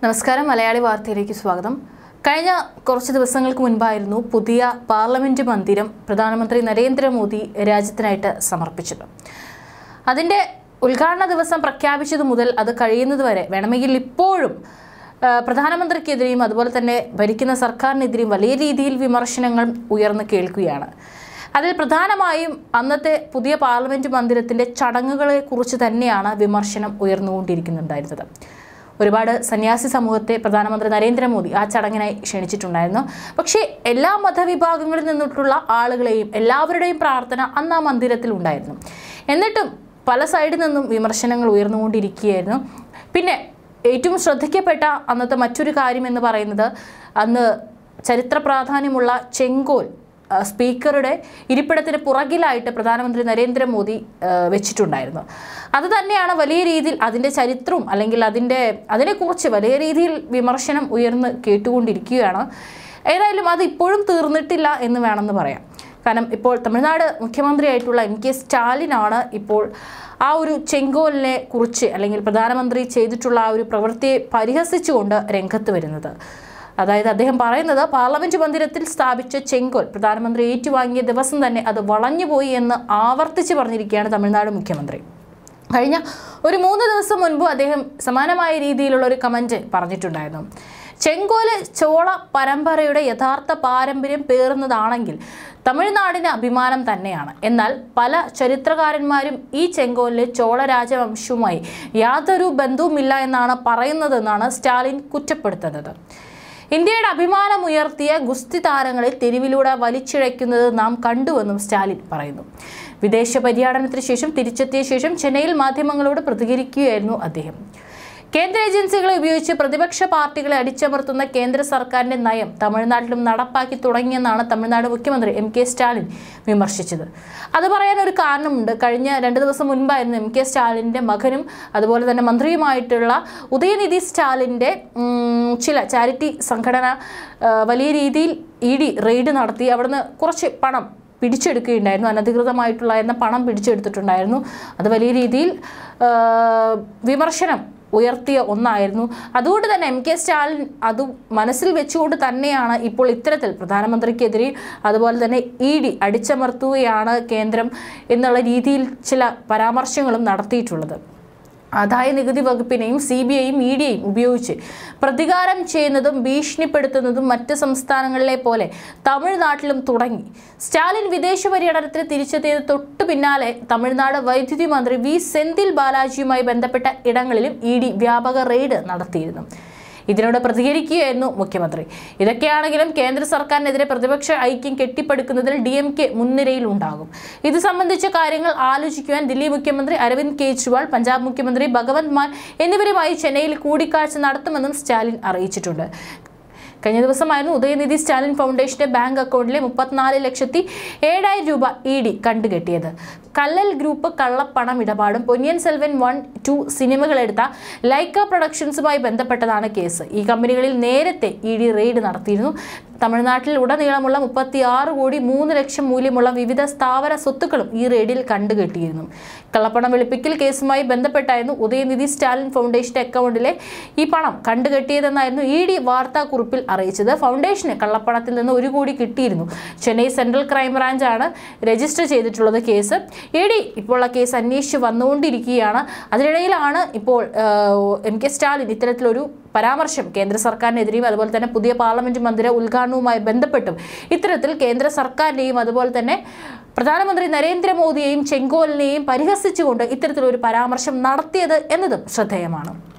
നമസ്കാരം മലയാളി വാർത്തയിലേക്ക് സ്വാഗതം കഴിഞ്ഞ കുറച്ച് ദിവസങ്ങൾക്ക് മുൻപായിരുന്നു പുതിയ പാർലമെന്റ് മന്ദിരം പ്രധാനമന്ത്രി നരേന്ദ്രമോദി രാജ്യത്തിനായിട്ട് സമർപ്പിച്ചത് അതിൻ്റെ ഉദ്ഘാടന ദിവസം പ്രഖ്യാപിച്ചതു മുതൽ അത് കഴിയുന്നതുവരെ വേണമെങ്കിൽ ഇപ്പോഴും ആ, പ്രധാനമന്ത്രിക്കെതിരെയും അതുപോലെ തന്നെ ഭരിക്കുന്ന സർക്കാരിനെതിരെയും വലിയ രീതിയിൽ വിമർശനങ്ങൾ ഉയർന്നു കേൾക്കുകയാണ് അതിൽ പ്രധാനമായും അന്നത്തെ പുതിയ പാർലമെന്റ് മന്ദിരത്തിന്റെ ചടങ്ങുകളെ കുറിച്ച് തന്നെയാണ് വിമർശനം ഉയർന്നുകൊണ്ടിരിക്കുന്നുണ്ടായിരുന്നത് ഒരുപാട് സന്യാസി സമൂഹത്തെ പ്രധാനമന്ത്രി നരേന്ദ്രമോദി ആ ചടങ്ങിനായി ക്ഷണിച്ചിട്ടുണ്ടായിരുന്നു പക്ഷേ എല്ലാ മതവിഭാഗങ്ങളിൽ നിന്നിട്ടുള്ള ആളുകളെയും എല്ലാവരുടെയും പ്രാർത്ഥന അന്ന് ആ മന്ദിരത്തിൽ ഉണ്ടായിരുന്നു എന്നിട്ടും പല സൈഡിൽ നിന്നും വിമർശനങ്ങൾ ഉയർന്നുകൊണ്ടിരിക്കുകയായിരുന്നു പിന്നെ ഏറ്റവും ശ്രദ്ധിക്കപ്പെട്ട അന്നത്തെ മറ്റൊരു കാര്യം എന്ന് പറയുന്നത് അന്ന് ചരിത്ര പ്രാധാന്യമുള്ള ചെങ്കോൽ ആ, സ്പീക്കറുടെ ഇരിപ്പിടത്തിന് പുറകിലായിട്ട് പ്രധാനമന്ത്രി നരേന്ദ്രമോദി ആ, വെച്ചിട്ടുണ്ടായിരുന്നു അത് തന്നെയാണ് വലിയ രീതിയിൽ അതിൻ്റെ ചരിത്രവും അല്ലെങ്കിൽ അതിൻ്റെ അതിനെക്കുറിച്ച് വലിയ രീതിയിൽ വിമർശനം ഉയർന്ന് കേട്ടുകൊണ്ടിരിക്കുകയാണ് ഏതായാലും അത് ഇപ്പോഴും തീർന്നിട്ടില്ല എന്ന് വേണമെന്ന് പറയാം കാരണം ഇപ്പോൾ തമിഴ്നാട് മുഖ്യമന്ത്രിയായിട്ടുള്ള എം കെ സ്റ്റാലിനാണ് ഇപ്പോൾ ആ ഒരു ചെങ്കോലിനെ കുറിച്ച് അല്ലെങ്കിൽ പ്രധാനമന്ത്രി ചെയ്തിട്ടുള്ള ആ ഒരു പ്രവൃത്തിയെ പരിഹസിച്ചുകൊണ്ട് രംഗത്ത് വരുന്നത് അതായത് അദ്ദേഹം പറയുന്നത് പാർലമെന്റ് മന്ദിരത്തിൽ സ്ഥാപിച്ച ചെങ്കോൽ പ്രധാനമന്ത്രി ഏറ്റുവാങ്ങിയ ദിവസം തന്നെ അത് വളഞ്ഞുപോയി എന്ന് ആവർത്തിച്ച് പറഞ്ഞിരിക്കുകയാണ് തമിഴ്നാട് മുഖ്യമന്ത്രി കഴിഞ്ഞ ഒരു മൂന്ന് ദിവസം മുൻപ് അദ്ദേഹം സമാനമായ രീതിയിലുള്ള ഒരു കമന്റ് പറഞ്ഞിട്ടുണ്ടായിരുന്നു ചെങ്കോല് ചോള പരമ്പരയുടെ യഥാർത്ഥ പാരമ്പര്യം പേറുന്നതാണെങ്കിൽ തമിഴ്നാടിന് അഭിമാനം തന്നെയാണ് എന്നാൽ പല ചരിത്രകാരന്മാരും ഈ ചെങ്കോലിലെ ചോള രാജവംശവുമായി യാതൊരു ബന്ധവുമില്ല എന്നാണ് പറയുന്നതെന്നാണ് സ്റ്റാലിൻ കുറ്റപ്പെടുത്തുന്നത് ഇന്ത്യയുടെ അഭിമാനം ഉയർത്തിയ ഗുസ്തി താരങ്ങളെ തെരുവിലൂടെ വലിച്ചിഴയ്ക്കുന്നത് നാം കണ്ടുവെന്നും സ്റ്റാലിൻ പറയുന്നു വിദേശ പര്യടനത്തിന് ശേഷം തിരിച്ചെത്തിയ ശേഷം ചെന്നൈയിൽ മാധ്യമങ്ങളോട് പ്രതികരിക്കുകയായിരുന്നു അദ്ദേഹം കേന്ദ്ര ഏജൻസികളെ ഉപയോഗിച്ച് പ്രതിപക്ഷ പാർട്ടികളെ അടിച്ചമർത്തുന്ന കേന്ദ്ര സർക്കാരിന്റെ നയം തമിഴ്നാട്ടിലും നടപ്പാക്കി തുടങ്ങിയെന്നാണ് തമിഴ്നാട് മുഖ്യമന്ത്രി എം കെ സ്റ്റാലിൻ വിമർശിച്ചത് അത് പറയാൻ ഒരു കാരണമുണ്ട് കഴിഞ്ഞ രണ്ട് ദിവസം മുൻപായിരുന്നു എം കെ സ്റ്റാലിൻ്റെ മകനും അതുപോലെ തന്നെ മന്ത്രിയുമായിട്ടുള്ള ഉദയനിധി സ്റ്റാലിൻ്റെ ഉം, ചില ചാരിറ്റി സംഘടന ആ, വലിയ രീതിയിൽ ഇ ഡി റെയ്ഡ് നടത്തി അവിടുന്ന് കുറച്ച് പണം പിടിച്ചെടുക്കുകയുണ്ടായിരുന്നു അനധികൃതമായിട്ടുള്ള എന്ന പണം പിടിച്ചെടുത്തിട്ടുണ്ടായിരുന്നു അത് വലിയ രീതിയിൽ ആ, വിമർശനം ഉയർത്തിയ ഒന്നായിരുന്നു അതുകൊണ്ട് തന്നെ എം കെ സ്റ്റാലിൻ അത് മനസ്സിൽ വെച്ചുകൊണ്ട് തന്നെയാണ് ഇപ്പോൾ ഇത്തരത്തിൽ പ്രധാനമന്ത്രിക്കെതിരെ അതുപോലെ തന്നെ ഇ ഡി അടിച്ചമർത്തുകയാണ് കേന്ദ്രം എന്നുള്ള രീതിയിൽ ചില പരാമർശങ്ങളും നടത്തിയിട്ടുള്ളത് ആദായ നികുതി വകുപ്പിനെയും സി ബി ഐയും ഇ ഡിയെയും ഉപയോഗിച്ച് പ്രതികാരം ചെയ്യുന്നതും ഭീഷണിപ്പെടുത്തുന്നതും മറ്റ് സംസ്ഥാനങ്ങളിലെ പോലെ തമിഴ്നാട്ടിലും തുടങ്ങി സ്റ്റാലിൻ വിദേശ പര്യടനത്തിന് തിരിച്ചെത്തിയത് തൊട്ടു പിന്നാലെ തമിഴ്നാട് വൈദ്യുതി മന്ത്രി വി സെന്തിൽ ബാലാജിയുമായി ബന്ധപ്പെട്ട ഇടങ്ങളിലും ഇ ഡി വ്യാപക റെയ്ഡ് നടത്തിയിരുന്നു ഇതിനോട് പ്രതികരിക്കുകയായിരുന്നു മുഖ്യമന്ത്രി ഇതൊക്കെയാണെങ്കിലും കേന്ദ്ര സർക്കാരിനെതിരെ പ്രതിപക്ഷ ഐക്യം കെട്ടിപ്പടുക്കുന്നതിൽ ഡി എം കെ മുൻനിരയിൽ ഉണ്ടാകും ഇത് സംബന്ധിച്ച കാര്യങ്ങൾ ആലോചിക്കുവാൻ ദില്ലി മുഖ്യമന്ത്രി അരവിന്ദ് കെജ്രിവാൾ പഞ്ചാബ് മുഖ്യമന്ത്രി ഭഗവന്ത് മാൻ എന്നിവരുമായി ചെന്നൈയിൽ കൂടിക്കാഴ്ച നടത്തുമെന്നും സ്റ്റാലിൻ അറിയിച്ചിട്ടുണ്ട് കഴിഞ്ഞ ദിവസമായിരുന്നു ഉദയനിധി സ്റ്റാലിൻ ഫൗണ്ടേഷന്റെ ബാങ്ക് അക്കൗണ്ടിലെ മുപ്പത്തിനാല് ലക്ഷത്തി ഏഴായിരം രൂപ ഇ ഡി കണ്ടുകെട്ടിയത് കല്ലൽ ഗ്രൂപ്പ് കള്ളപ്പണം ഇടപാടും പൊന്നിയൻ സെൽവൻ വൺ ടു സിനിമകളെടുത്ത ലൈക്ക പ്രൊഡക്ഷൻസുമായി ബന്ധപ്പെട്ടതാണ് കേസ് ഈ കമ്പനികളിൽ നേരത്തെ ഇ ഡി റെയ്ഡ് നടത്തിയിരുന്നു തമിഴ്നാട്ടിൽ ഉടനീളമുള്ള മുപ്പത്തി ആറ് കോടി മൂന്ന് ലക്ഷം മൂല്യമുള്ള വിവിധ സ്ഥാവര സ്വത്തുക്കളും ഈ റെയ്ഡിൽ കണ്ടുകെട്ടിയിരുന്നു കള്ളപ്പണം വെളുപ്പിക്കൽ കേസുമായി ബന്ധപ്പെട്ടായിരുന്നു ഉദയനിധി സ്റ്റാലിൻ ഫൗണ്ടേഷന്റെ അക്കൗണ്ടിലെ ഈ പണം കണ്ടുകെട്ടിയതെന്നായിരുന്നു ഇ ഡി വാർത്താക്കുറിപ്പിൽ അറിയിച്ചത് ഫൗണ്ടേഷന് കള്ളപ്പണത്തിൽ നിന്ന് ഒരു കോടി കിട്ടിയിരുന്നു ചെന്നൈ സെൻട്രൽ ക്രൈംബ്രാഞ്ചാണ് രജിസ്റ്റർ ചെയ്തിട്ടുള്ളത് കേസ് ഇ ഡി ഇപ്പോൾ ആ കേസ് അന്വേഷിച്ച് വന്നുകൊണ്ടിരിക്കുകയാണ് അതിനിടയിലാണ് ഇപ്പോൾ ആഹ്, എം കെ സ്റ്റാലിൻ ഇത്തരത്തിലൊരു പരാമർശം കേന്ദ്ര സർക്കാരിനെതിരെയും അതുപോലെ തന്നെ പുതിയ പാർലമെന്റ് മന്ദിര ഉദ്ഘാടനവുമായി ബന്ധപ്പെട്ടും ഇത്തരത്തിൽ കേന്ദ്ര സർക്കാരിനെയും അതുപോലെ തന്നെ പ്രധാനമന്ത്രി നരേന്ദ്രമോദിയെയും ചെങ്കോലിനെയും പരിഹസിച്ചുകൊണ്ട് ഇത്തരത്തിലൊരു പരാമർശം നടത്തിയത് എന്നതും ശ്രദ്ധേയമാണ്